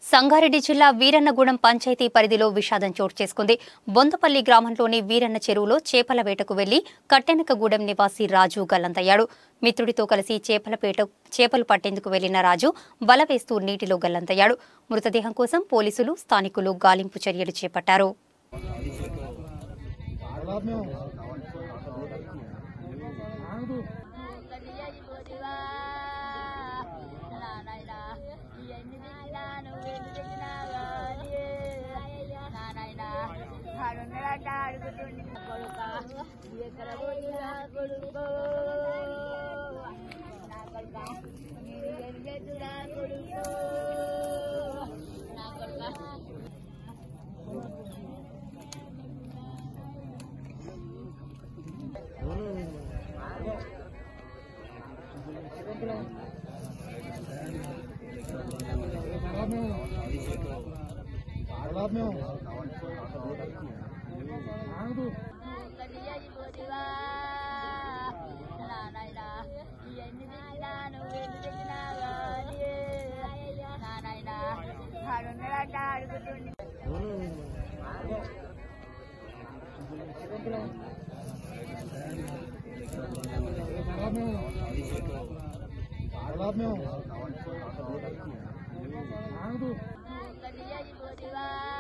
సంగారెడ్డి జిల్లా వీరన్నగూడెం పంచాయతీ పరిధిలో విషాదం చోటు చేసుకుంది బొందపల్లి గ్రామంలోని వీరన్న చెరువులో చేపల వేటకు వెళ్లి కట్టెనకగూడెం నివాసి రాజు గల్లంతయ్యాడు మిత్రుడితో కలిసి చేపలపేట చేపలు పట్టేందుకు వెళ్లిన రాజు వల వేస్తూ నీటిలో గల్లంతయ్యాడు మృతదేహం కోసం పోలీసులు స్థానికులు గాలింపు చర్యలు చేపట్టారు ఆగు